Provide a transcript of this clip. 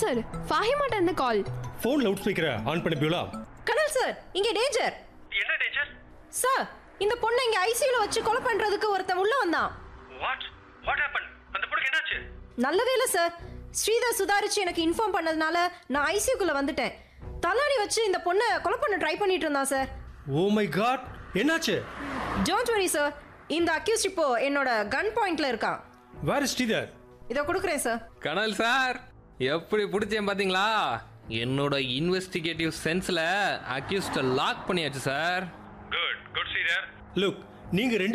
sir ஃபாஹிமாட்ட இருந்து call phone loud ஸ்பீக்கரை ஆன் பண்ண பியூலா கனல் சார் இங்க டேஞ்சர் என்ன டேஞ்சர் சார் இந்த பொண்ணை இங்க ஐசியூல வச்சு கொலை பண்றதுக்கு ஒருத்தன் உள்ள வந்தான் வாட் வாட் ஹேப்பன் அந்த பொண்ணுக்கு என்னாச்சு நல்லதே இல்ல சார் ஸ்ரீதர் சுதாரிச்சு எனக்கு இன்ஃபார்ம் பண்ணதுனால நான் ஐசியூக்குள்ள வந்துட்டேன் தலாடி வச்சு இந்த பொண்ணை கொலை பண்ண ட்ரை பண்ணிட்டு இருந்தான் சார் ஓ மை காட் என்னாச்சு டோன்ட் வரி சார் இந்த அக்யூஸ்ட் இப்போ என்னோட கன் பாயிண்ட்ல இருக்கான் வேர் இஸ் ஸ்ரீதர் இதை கொடுக்குறேன் சார் கனல் சார் எப்படி பிடிச்சேன் பாத்தீங்களா என்னோட இன்வெஸ்டிகேட்டிவ் சென்ஸ்ல அக்யூஸ்ட லாக் பண்ணியாச்சு sir good good Sridhar look நீங்க ரெண்டு